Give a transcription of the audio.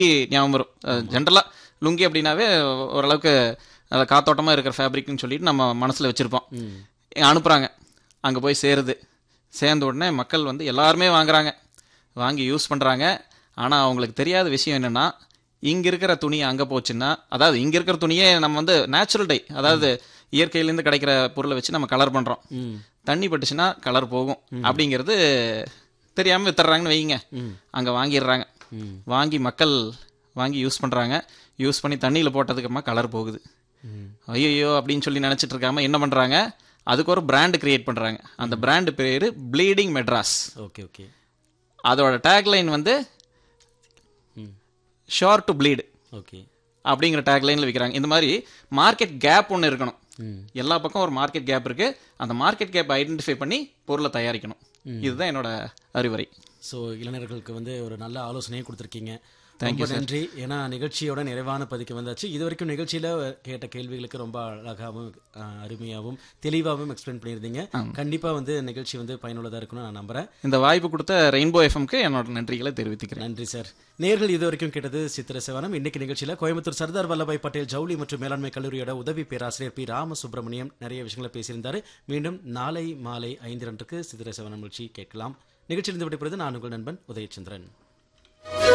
ஞாபகம் வரும் ஜென்ரலாக லுங்கி அப்படின்னாவே ஓரளவுக்கு நல்ல காத்தோட்டமாக இருக்கிற ஃபேப்ரிக்னு சொல்லிட்டு நம்ம மனசில் வச்சுருப்போம் அனுப்புகிறாங்க அங்கே போய் சேருது சேர்ந்த உடனே மக்கள் வந்து எல்லாருமே வாங்குறாங்க வாங்கி யூஸ் பண்ணுறாங்க ஆனால் அவங்களுக்கு தெரியாத விஷயம் என்னென்னா இங்கே இருக்கிற துணி அங்கே போச்சுன்னா அதாவது இங்கே இருக்கிற துணியே நம்ம வந்து நேச்சுரல் டை அதாவது இயற்கையிலேருந்து கிடைக்கிற பொருளை வச்சு நம்ம கலர் பண்ணுறோம் தண்ணி பட்டுச்சுன்னா கலர் போகும் அப்படிங்கிறது தெரியாமல் வித்துறாங்கன்னு வைங்க அங்கே வாங்கிடுறாங்க வாங்கி மக்கள் வாங்கி யூஸ் பண்ணுறாங்க யூஸ் பண்ணி தண்ணியில் போட்டதுக்கப்புறமா கலர் போகுது ஐயோ அப்படின்னு சொல்லி நினச்சிட்டு இருக்காம என்ன பண்ணுறாங்க அதுக்கு ஒரு பிராண்டு கிரியேட் பண்ணுறாங்க அந்த பிராண்டு பேர் ப்ளீடிங் மெட்ராஸ் ஓகே ஓகே அதோட டேக்லைன் வந்து ஷோர் டு ப்ளீடு ஓகே அப்படிங்கிற டேக்லைனில் விற்கிறாங்க இந்த மாதிரி மார்க்கெட் கேப் ஒன்று இருக்கணும் எல்லா பக்கம் ஒரு மார்க்கெட் கேப் இருக்கு அந்த மார்க்கெட் கேப் ஐடென்டிஃபை பண்ணி பொருளை தயாரிக்கணும் இதுதான் என்னோட அறிவுரை ஸோ இளைஞர்களுக்கு வந்து ஒரு நல்ல ஆலோசனையை கொடுத்துருக்கீங்க ரொம்ப நன்றி ஏன்னா நிகழ்ச்சியோட நிறைவான பதிக்கு வந்தாச்சு இது வரைக்கும் நிகழ்ச்சியில கேட்ட கேள்விகளுக்கு ரொம்ப அழகாகவும் அஹ், அருமையாகவும் தெளிவாகவும் எக்ஸ்பிளைன் பண்ணியிருந்தீங்க கண்டிப்பா வந்து நிகழ்ச்சி வந்து பயனுள்ளதா இருக்கும்னு நான் நம்புறேன் இந்த வாய்ப்பு கொடுத்த ரெயின்போ எஃப்எம்க்கு என்னோட நன்றிகளை தெரிவித்துக்கிறேன் நன்றி சார் நேர்கள் இது வரைக்கும் கேட்டது சித்திர சிவனம் இன்னைக்கு நிகழ்ச்சியில கோயம்புத்தூர் சர்தார் வல்லபாய் பட்டேல் ஜவுளி மற்றும் மேலாண்மை கல்லூரியோட உதவி பேராசிரியர் பி ராமசுப்ரமணியம் நிறைய விஷயங்களை பேசியிருந்தாரு மீண்டும் நாளை மாலை ஐந்து ரெண்டுக்கு சித்திர சிவனம் நிகழ்ச்சி கேட்கலாம் நிகழ்ச்சியிலிருந்து விடைபெறுவது நான் உங்கள் நண்பன் உதயச்சந்திரன்